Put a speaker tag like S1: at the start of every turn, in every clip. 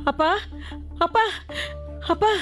S1: அப்பா அப்பா அப்பா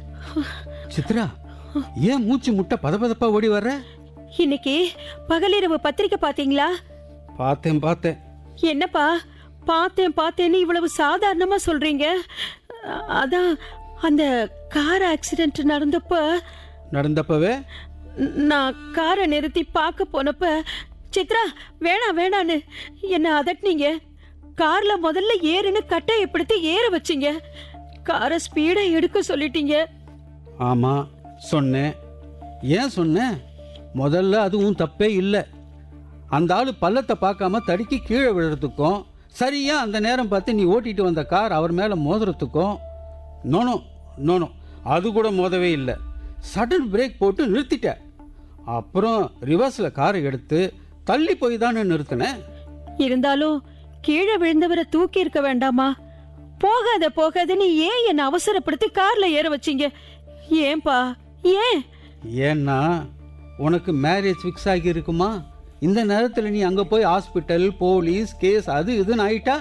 S2: சித்ரா ஏன் மூச்சு முட்டை பதபதப்பா ஓடி வர்ற
S1: இன்னைக்கு பகலிரவு பத்திரிக்கை பாத்தீங்களா
S2: பார்த்தேன் பார்த்தேன்
S1: என்னப்பா பார்த்தேன் பார்த்தேன்னு இவ்வளவு சாதாரணமா சொல்றீங்க அ- அதான் அந்த கார் ஆக்சிடென்ட் நடந்தப்ப
S2: நடந்தப்பவே
S1: ந- நான் காரை நிறுத்தி பார்க்க போனப்ப சித்ரா வேணாம் வேணான்னு என்ன அதட்டினீங்க கார்ல முதல்ல ஏறுன்னு கட்டையப்படுத்தி ஏற வச்சீங்க காரை ஸ்பீடா எடுக்க சொல்லிட்டீங்க
S2: ஆமா சொன்னேன் ஏன் சொன்னேன் முதல்ல அதுவும் தப்பே இல்லை அந்த ஆளு பள்ளத்தை பார்க்காம தடுக்கி கீழே விழுறதுக்கும் சரியா அந்த நேரம் பார்த்து நீ ஓட்டிட்டு வந்த கார் அவர் மேலே மோதுறதுக்கும் நோனோ நோனோ அது கூட மோதவே இல்லை சடன் பிரேக் போட்டு நிறுத்திட்ட அப்புறம் ரிவர்ஸில் காரை எடுத்து தள்ளி போய் தானே நிறுத்தினேன்
S1: இருந்தாலும் கீழே விழுந்தவரை தூக்கி இருக்க வேண்டாமா போகாத போகாதன்னு ஏன் என்ன அவசரப்படுத்தி கார்ல ஏற வச்சீங்க ஏன்பா ஏன்
S2: ஏன்னா உனக்கு மேரேஜ் ஃபிக்ஸ் ஆகி இருக்குமா இந்த நேரத்தில் நீ அங்கே போய் ஹாஸ்பிட்டல் போலீஸ் கேஸ் அது இதுன்னு ஆயிட்டா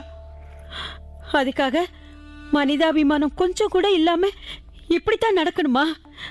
S1: அதுக்காக மனிதாபிமானம் கொஞ்சம் கூட இல்லாம இப்படித்தான் நடக்கணுமா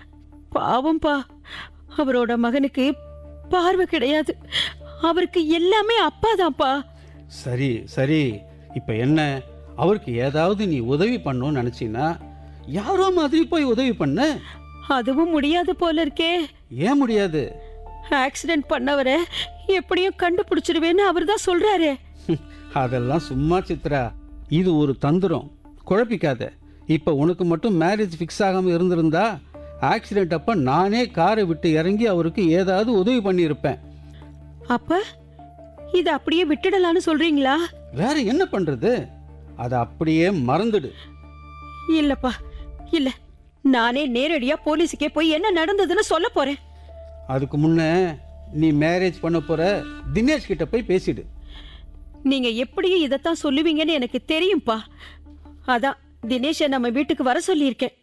S1: பாவம்பா அவரோட மகனுக்கு பார்வை கிடையாது அவருக்கு எல்லாமே அப்பாதான்ப்பா
S2: சரி சரி இப்போ என்ன அவருக்கு ஏதாவது நீ உதவி பண்ணணும்னு நினச்சின்னா யாரோ மாதிரி போய் உதவி பண்ண
S1: அதுவும் முடியாது போல இருக்கே
S2: ஏன் முடியாது
S1: ஆக்சிடென்ட் பண்ணவரை எப்படியும் கண்டுபிடிச்சிருவேன்னு அவர் தான் சொல்றாரே
S2: அதெல்லாம் சும்மா சித்ரா இது ஒரு தந்திரம் குழப்பிக்காத இப்போ உனக்கு மட்டும் மேரேஜ் ஃபிக்ஸ் ஆகாமல் இருந்திருந்தா ஆக்சிடென்ட் அப்போ நானே காரை விட்டு இறங்கி அவருக்கு ஏதாவது உதவி பண்ணியிருப்பேன்
S1: அப்ப இத அப்படியே விட்டுடலான்னு சொல்றீங்களா
S2: வேற என்ன பண்ணுறது அதை அப்படியே மறந்துடு
S1: இல்லப்பா இல்ல நானே நேரடியா போலீஸுக்கே போய் என்ன நடந்ததுன்னு சொல்ல போறேன்
S2: அதுக்கு முன்ன நீ மேரேஜ் பண்ண போற தினேஷ் கிட்ட போய் பேசிடு
S1: நீங்க எப்படியும் இதைத்தான் சொல்லுவீங்கன்னு எனக்கு தெரியும்பா அதான் தினேஷை நம்ம வீட்டுக்கு வர சொல்லியிருக்கேன்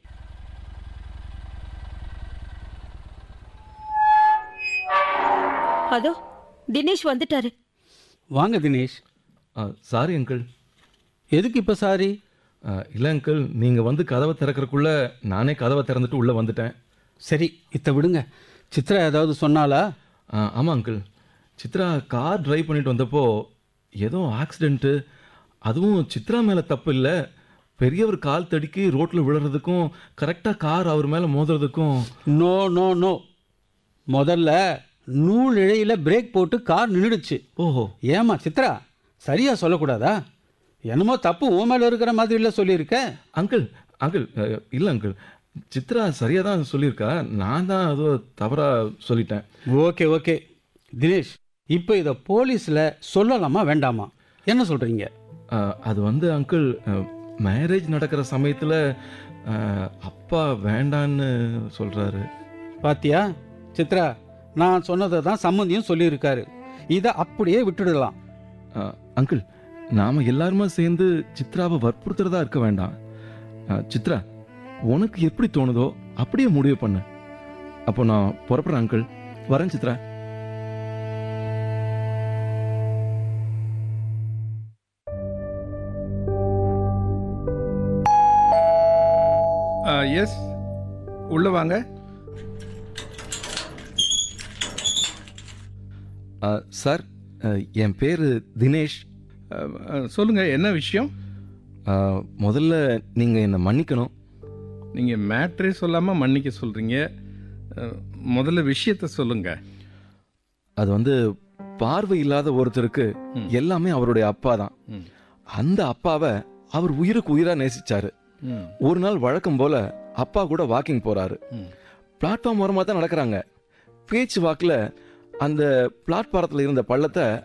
S1: அதோ தினேஷ் வந்துட்டாரு
S2: வாங்க தினேஷ்
S3: சாரி அங்கிள்
S2: எதுக்கு இப்போ சாரி
S3: இல்லை அங்கிள் நீங்கள் வந்து கதவை திறக்கறக்குள்ள நானே கதவை திறந்துட்டு உள்ளே வந்துட்டேன்
S2: சரி இத்த விடுங்க சித்ரா ஏதாவது சொன்னாலா
S3: ஆ, ஆமாம் அங்கிள் சித்ரா கார் டிரைவ் பண்ணிட்டு வந்தப்போ ஏதோ ஆக்சிடென்ட்டு அதுவும் சித்ரா மேலே தப்பு இல்லை பெரியவர் கால் தடுக்கி ரோட்டில் விழுறதுக்கும் கரெக்டாக கார் அவர் மேலே மோதுறதுக்கும்
S2: நோ நோ நோ முதல்ல நூல் இழையில பிரேக் போட்டு கார் நின்றுடுச்சு
S3: ஓஹோ
S2: ஏமா சித்ரா சரியா சொல்லக்கூடாதா என்னமோ தப்பு உன் மேல இருக்கிற மாதிரி இல்லை சொல்லியிருக்க
S3: அங்கிள் அங்கிள் இல்லை அங்கிள் சித்ரா சரியாக தான் சொல்லியிருக்கா நான் தான் ஏதோ தவறாக சொல்லிட்டேன்
S2: ஓகே ஓகே தினேஷ் இப்போ இதை போலீஸில் சொல்லலாமா வேண்டாமா என்ன சொல்கிறீங்க
S3: அஹ், அது வந்து அங்கிள் மேரேஜ் நடக்கிற சமயத்தில் அப்பா வேண்டான்னு சொல்கிறாரு
S2: பாத்தியா சித்ரா நான் சொன்னதை தான் சம்மந்தியும் சொல்லியிருக்காரு இதை அப்படியே விட்டுடலாம்
S3: அங்கிள் நாம் எல்லாருமே சேர்ந்து சித்ராவை வற்புறுத்துறதா இருக்க வேண்டாம் அஹ், சித்ரா உனக்கு எப்படி தோணுதோ அப்படியே முடிவு பண்ணு அப்போ நான் புறப்படுறேன் அங்கிள் வரேன் சித்ரா
S4: எஸ் உள்ள வாங்க
S3: அஹ், சார் அஹ், என் பேர் தினேஷ்
S4: அஹ், அஹ், சொல்லுங்க என்ன விஷயம்
S3: அஹ், முதல்ல நீங்கள் என்னை மன்னிக்கணும்
S4: நீங்க மேட்ரே சொல்லாம மன்னிக்க சொல்றீங்க அஹ், முதல்ல விஷயத்த சொல்லுங்க
S3: அது வந்து பார்வை இல்லாத ஒருத்தருக்கு
S4: ம்.
S3: எல்லாமே அவருடைய அப்பா தான்
S4: ம்.
S3: அந்த அப்பாவை அவர் உயிருக்கு உயிரா நேசிச்சாரு
S4: ம்,
S3: ஒரு நாள் வழக்கம் போல அப்பா கூட வாக்கிங் போறாரு
S4: ம்.
S3: பிளாட்ஃபார்ம் ஓரமா தான் நடக்கிறாங்க பேச்சு வாக்குல அந்த பிளாட்பாரத்தில் இருந்த பள்ளத்தை